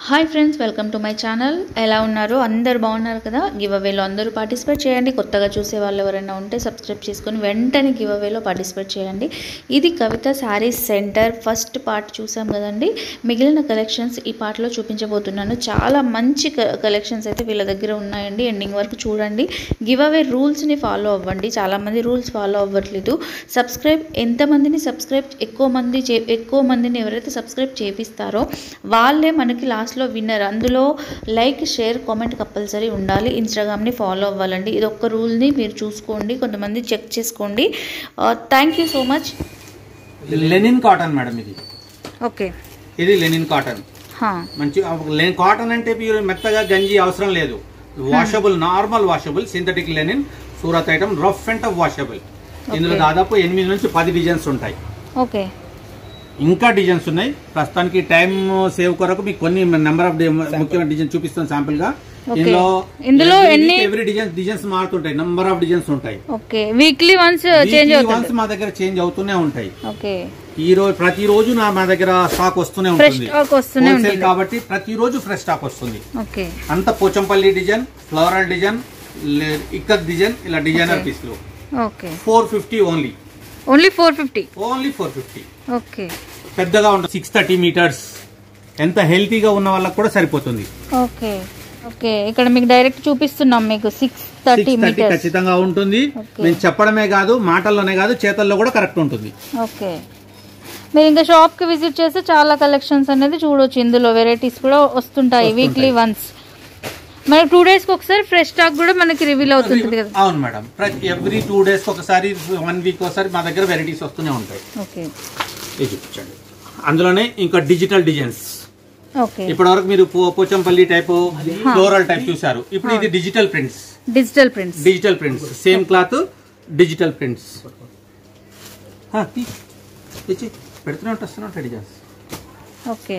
Hi friends welcome to my channel ఎలా ఉన్నారు అందరు బాగున్నారు కదా గివ్ అవేలో అందరూ పార్టిసిపేట్ చేయండి కొత్తగా చూసే వాళ్ళు ఎవరైనా ఉంటే సబ్స్క్రైబ్ చేసుకొని వెంటనే గివ్ అవేలో పార్టిసిపేట్ చేయండి ఇది Kavitha saris centre first part చూసాం కదండి మిగిలిన కలెక్షన్స్ ఈ పార్ట్లో చూపించబోతున్నాను చాలా మంచి కలెక్షన్స్ అయితే వీళ్ళ దగ్గర ఉన్నాయండి ఎండింగ్ వరకు చూడండి గివ్ అవే రూల్స్ని ఫాలో అవ్వండి చాలామంది రూల్స్ ఫాలో అవ్వట్లేదు సబ్స్క్రైబ్ ఎంతమందిని సబ్స్క్రైబ్ ఎక్కువ మంది చే ఎక్కువ మందిని ఎవరైతే సబ్స్క్రైబ్ చేపిస్తారో వాళ్ళే మనకి లాస్ట్లో విన్నర్ అందులో లైక్ షేర్ కామెంట్ కంపల్సరీ ఉండాలి ఇన్స్టాగ్రామ్ని ఫాలో అవ్వాలండి ఇది ఒక్క రూల్ని మీరు చూసుకోండి కొంతమంది చెక్ చేసుకోండి thank you so much linen cotton madam ఇది ఓకే ఇది లెనిన్ కాటన్ మంచి లెనిన్ కాటన్ అంటే మీరు మెత్తగా గంజి అవసరం లేదు washable normal washable synthetic linen Surat item rough and tough washable ఇందులో దాదాపు ఎనిమిది నుంచి పది డిజైన్స్ ఉంటాయి ఓకే ఇంకా డిజైన్స్ ఉన్నాయి ప్రస్తుతానికి టైం సేవ్ కొరకు మీకు కొన్ని నెంబర్ ఆఫ్ ముఖ్యమైన డిజైన్ చూపిస్తాను శాంపుల్ గా Okay. ఇందులో ఇందులో ఎన్ని- ఎవ్రీ డిజైన్స్ డిజైన్స్ మారుతుంటాయి నెంబర్ ఆఫ్ డిజైన్స్ ఉంటాయి okay weekly once change once అవుతుంది మా దగ్గర చేంజ్ అవుతూనే ఉంటాయి ఓకే ఈ రోజు ప్రతి రోజు నా మా దగ్గర స్టాక్ వస్తూనే ఫ్రెష్ ఉంటుంది స్టాక్ వస్తూనే హోల్సేల్ ఉంటుంది కాబట్టి ప్రతి రోజు ఫ్రెష్ స్టాక్ వస్తుంది ఓకే అంత Pochampally design floral design ikat design ఇలా డిజైనర్ Okay. పీస్లు okay four fifty only only four fifty only four fifty okay పెద్దగా ఉంటుంది సిక్స్ థర్టీ మీటర్స్ ఎంత హెల్తీగా ఉన్న వాళ్ళకి కూడా సరిపోతుంది ఓకే ఓకే ఇక్కడ మీకు డైరెక్ట్ చూపిస్తున్నాం మీకు six thirty six thirty metres ఖచ్చితంగా ఉంటుంది Okay. మేము చెప్పడమే కాదు మాటల్లోనే కాదు చేతల్లో కూడా కరెక్ట్ ఉంటుంది ఓకే మీరు ఇంకా షాప్ కి విజిట్ చేస్తే చాలా కలెక్షన్స్ అనేది చూడొచ్చు ఇందులో వెరైటీస్ కూడా వస్తుంటాయి వస్తుంటాయి. వీక్లీ వన్స్ మనకి టూ డేస్ కి ఒకసారి ఫ్రెష్ స్టాక్ కూడా మనకి రివీల్ అవుతుంది కదా అవును మేడం ప్రతి ఎవ్రీ టూ డేస్ ఒకసారి వన్ వీక్ ఒకసారి మా దగ్గర వెరైటీస్ వస్తూనే ఉంటాయి ఓకే ఇది చూపించండి అందులోనే ఇంకా డిజిటల్ డిజైన్స్ ఓకే ఇప్పటి వరకు మీరు పో- పోచంపల్లి టైప్ ఫ్లోరల్ టైప్ చూసారు ఇప్పుడు ఇది digital prints digital prints digital prints same cloth digital prints పెడుతూనే ఉంటా వస్తూనే ఉంటాయి డిజైన్స్ ఓకే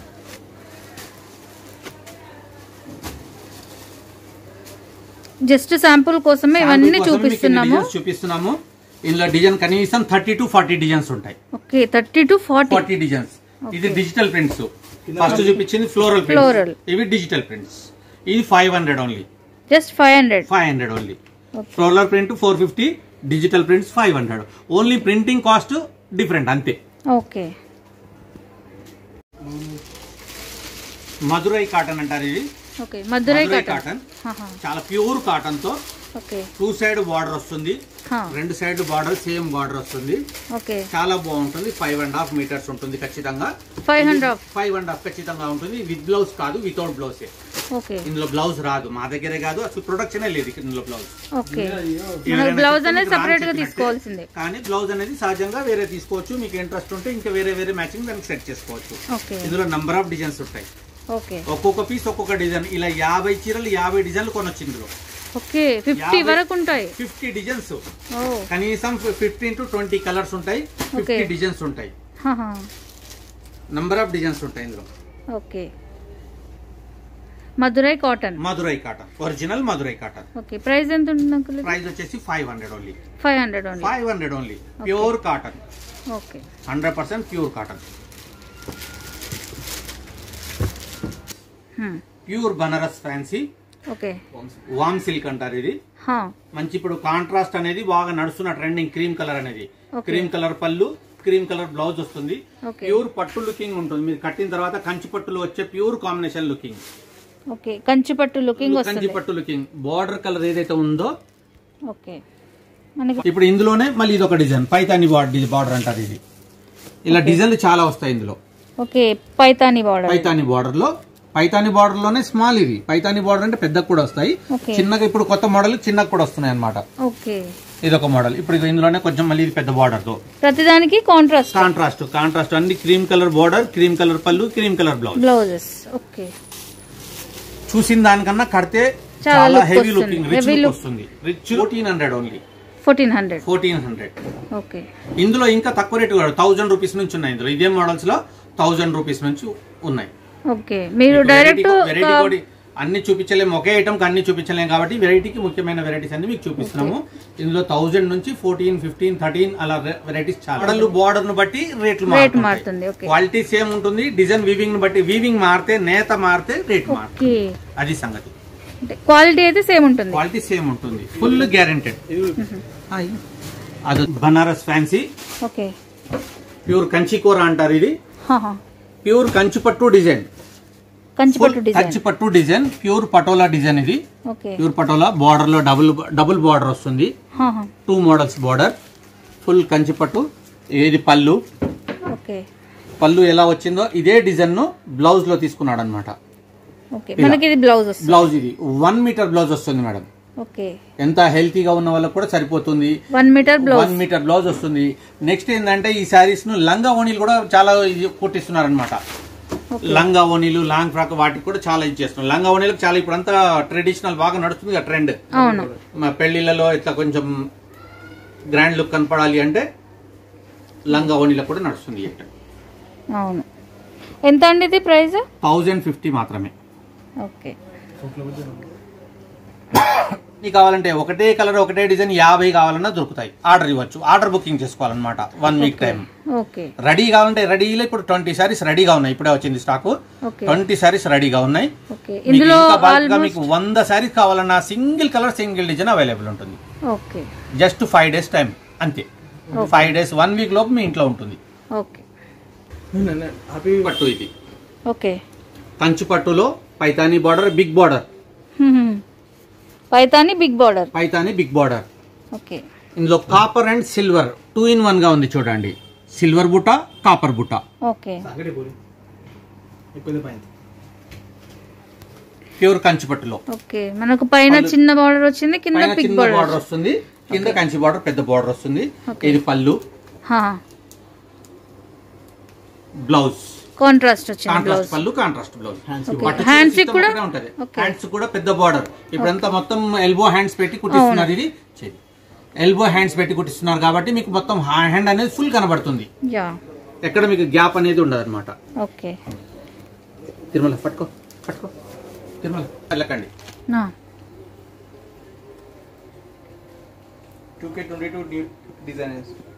జస్ట్ శాంపుల్ కోసమే ఇవన్నీ చూపిస్తున్నాము చూపిస్తున్నాము ఇందులో డిజైన్ కనీసం థర్టీ టు ఫార్టీ డిజైన్స్ ఉంటాయి okay thirty to forty forty designs ఇది డిజిటల్ ప్రింట్స్ ఫస్ట్ చూపించింది ఫ్లోరల్ Floral. ప్రింట్స్ ఇవి డిజిటల్ ప్రింట్స్ ఇది five hundred only just five hundred five hundred only floral print four fifty digital prints five hundred only printing cost different అంతే okay Madurai cotton అంటారు ఇది okay Madurai Madurai cotton cotton చాలా pure cotton తో okay two side border వస్తుంది రెండు side border same border వస్తుంది okay చాలా బాగుంటుంది ఫైవ్ అండ్ హాఫ్ మీటర్స్ ఉంటుంది ఖచ్చితంగా five hundred five and half ఖచ్చితంగా ఉంటుంది విత్ బ్లౌజ్ కాదు వితౌట్ బ్లౌజ్ ఓకే ఇందులో బ్లౌజ్ రాదు మా దగ్గరే కాదు అసలు ప్రొడక్షన్ లేదు ఇందులో బ్లౌజ్ ఓకే ఎవరైనా బ్లౌజ్ చెప్తే అనేది మీకు రాని separate గా చెప్పినట్టే. తీసుకోవాల్సిందే. కానీ బ్లౌజ్ అనేది సహజంగా వేరే తీసుకోవచ్చు మీకు ఇంట్రెస్ట్ ఉంటే ఇంకా వేరే వేరే మ్యాచింగ్ దానికి సెట్ చేసుకోవచ్చు ఓకే ఇందులో నంబర్ ఆఫ్ డిజైన్స్ ఉంటాయి ఓకే ఒక్కొక్క పీస్ ఒక్కొక్క డిజైన్ ఇలా యాభై చీరలు యాభై డిజైన్లు కొనొచ్చు ఇందులో ఓకే ఫిఫ్టీ యాభై- వరకు ఉంటాయి ఫిఫ్టీ డిజైన్స్ ఓ కనీసం ఫిఫ్టీన్ టు ట్వంటీ కలర్స్ ఉంటాయి ఫిఫ్టీ Okay. డిజైన్స్ ఉంటాయి హాహా. నంబర్ ఆఫ్ డిజైన్స్ ఉంటాయి ఇందులో okay Madurai cotton Madurai cotton original Madurai cotton okay price ఎంత ఉంటుంది అంకుల్ ప్రైస్ వచ్చేసి five hundred only five hundred only five hundred only pure cotton okay hundred percent pure cotton hmm. Pure Banaras fancy okay వామ్ silk అంటారు ఇది హా. మంచి ఇప్పుడు కాంట్రాస్ట్ అనేది బాగా నడుస్తున్న ట్రెండింగ్ క్రీమ్ కలర్ అనేది Okay. క్రీమ్ కలర్ పళ్ళు క్రీమ్ కలర్ బ్లౌజ్ వస్తుంది Okay. ప్యూర్ పట్టు లుకింగ్ ఉంటుంది మీరు కట్టిన తర్వాత కంచి పట్టులో వచ్చే pure combination looking okay Kanchi పట్టు లుకింగ్ కంచి వస్తుంది పట్టు లుకింగ్ బార్డర్ కలర్ ఏదైతే ఉందో ఓకే మనకి ఇప్పుడు ఇందులోనే మళ్ళీ ఇది ఒక డిజైన్ పైతాని బార్డర్ అంటారు ఇది ఇలా డిజైన్లు చాలా వస్తాయి ఇందులో okay Paithani border Paithani border లో పైతాని బార్డర్ లోనే స్మాల్ ఇది పైతాని బార్డర్ అంటే పెద్దగా కూడా వస్తాయి Okay. చిన్నగా ఇప్పుడు కొత్త మోడల్ చిన్నగా కూడా వస్తున్నాయి అన్నమాట ఓకే ఇది ఒక మోడల్ ఇప్పుడు ఇగో ఇందులోనే కొంచెం మళ్ళీ ఇది పెద్ద బార్డర్ తో ప్రతిదానికి కాంట్రాస్ట్ కాంట్రాస్ట్ కాంట్రాస్ట్ అన్ని cream colour border cream colour పళ్ళు cream colour blouse blouses okay చూసిన దానికన్నా కడితే చాలా చాలా look హెవీ వస్తుంది. Looking rich Heavy look look. వస్తుంది rich fourteen hundred only fourteen hundred fourteen hundred okay ఇందులో ఇంకా తక్కువ రేటు కూడా థౌజండ్ రూపీస్ నుంచి ఉన్నాయి ఇందులో ఇదే మోడల్స్ లో థౌజండ్ రూపీస్ నుంచి ఉన్నాయి ఓకే మీరు మీకు డైరెక్ట్ వెరైటీ వెరైటీ కూడా అన్ని చూపించలేము ఒకే ఐటమ్ అన్ని చూపించలేము కాబట్టి వెరైటీకి ముఖ్యమైన వెరైటీస్ అన్ని మీకు చూపిస్తున్నాము ఇందులో థౌజండ్ నుంచి ఫోర్టీన్ ఫిఫ్టీన్ థర్టీన్ అలా వెరైటీస్ చాలా మోడల్ బోర్డర్ ను బట్టి రేట్లు రేట్ మారుతుంది ఓకే క్వాలిటీ సేమ్ ఉంటుంది డిజైన్ వీవింగ్ ని బట్టి వీవింగ్ మారితే నేత మారితే రేట్ మారుతుంది ఓకే అది సంగతి అంటే క్వాలిటీ అయితే సేమ్ ఉంటుంది క్వాలిటీ సేమ్ ఉంటుంది ఫుల్ గ్యారెంటెడ్ అది బనారస్ ఫ్యాన్సీ ఓకే ప్యూర్ కంచికూర అంటారు ఇది హాహా. ప్యూర్ కంచిపట్టు డిజైన్ కంచిపట్టు డిజైన్ కంచిపట్టు డిజైన్ ప్యూర్ పటోలా డిజైన్ ఇది ఓకే ప్యూర్ పటోలా బార్డర్ లో డబుల్ డబుల్ బార్డర్ వస్తుంది హాహా. టూ మోడల్స్ బార్డర్ ఫుల్ కంచిపట్టు ఇది పళ్ళు ఓకే పళ్ళు ఎలా వచ్చిందో ఇదే డిజైన్ ను బ్లౌజ్ లో తీసుకున్నాడు అనమాట ఓకే మనకి ఇది బ్లౌజ్ వస్తుంది బ్లౌజ్ ఇది వన్ మీటర్ బ్లౌజ్ వస్తుంది మేడం ఓకే ఎంత హెల్తీగా ఉన్న వాళ్ళకి కూడా సరిపోతుంది one metre blouse one metre blouse వస్తుంది నెక్స్ట్ ఏంటంటే ఈ శారీస్ ను లంగా ఓణీలు కూడా చాలా ఇది కుట్టిస్తున్నారు అనమాట లంగా ఓణీలు లాంగ్ ఫ్రాక్ వాటికి కూడా చాలా ఇది చేస్తున్నారు లంగా ఓణీలకు చాలా ఇప్పుడు అంతా ట్రెడిషనల్ బాగా నడుస్తుంది కదా ట్రెండ్ అవును మా పెళ్లిళ్ళలో ఇట్లా కొంచెం గ్రాండ్ లుక్ కనపడాలి అంటే లంగా ఓణీలకు కూడా నడుస్తుంది అవును ఎంత అండి ఇది ప్రైస్ థౌజండ్ ఫిఫ్టీ మాత్రమే ఓకే నీకు కావాలంటే ఒకటే కలర్ ఒకటే డిజైన్ యాభై కావాలన్నా దొరుకుతాయి ఆర్డర్ ఇవ్వచ్చు ఆర్డర్ బుకింగ్ చేసుకోవాలన్నమాట one week time okay ready కావాలంటే రెడీలో ఇప్పుడు ట్వంటీ సారీస్ రెడీగా ఉన్నాయి ఇప్పుడే వచ్చింది స్టాక్ ఓకే ట్వంటీ సారీస్ రెడీగా ఉన్నాయి ఓకే మీకు ఇందులో ఇంకా bulk గా మీకు వంద సారీస్ కావాలన్నా single colour single design available ఉంటుంది okay just five days time అంతే ఫైవ్ డేస్ వన్ వీక్ లోపు మీ ఇంట్లో ఉంటుంది ఓకే పట్టు ఇది ఓకే కంచు పట్టులో Paithani border big border Paithani big border Paithani big border okay ఇందులో copper and silver two in one గా ఉంది చూడండి సిల్వర్ బుట్ట కాపర్ బుట్ట ఓకే ప్యూర్ కంచి పట్టులో ఓకే మనకు పైన చిన్న బార్డర్ వచ్చింది కింద పైన బిగ్ చిన్న బార్డర్ బార్డర్ వస్తుంది కింద కంచి బార్డర్ పెద్ద బార్డర్ వస్తుంది ఇది పళ్ళు బ్లౌజ్ కాంట్రాస్ట్ వచ్చింది కాంట్రాస్ట్ బ్లౌజ్ పళ్ళు కాంట్రాస్ట్ బ్లౌజ్ Okay. Hands కి కూడా? ఉంటది Okay. హ్యాండ్స్ కూడా పెద్ద బార్డర్ ఇప్పుడంతా మొత్తం ఎల్బో హ్యాండ్స్ పెట్టి కుట్టిస్తున్నారు ఇది ఎల్బో హ్యాండ్స్ పెట్టి కుట్టిస్తున్నారు కాబట్టి మీకు మొత్తం హ్యాండ్ అనేది ఫుల్ కనబడుతుంది యా ఎక్కడ మీకు గ్యాప్ అనేది ఉండదు అనమాట ఓకే తిరుమల పట్టుకో పట్టుకో తిరుమల వెళ్ళకండి నా two K twenty two designs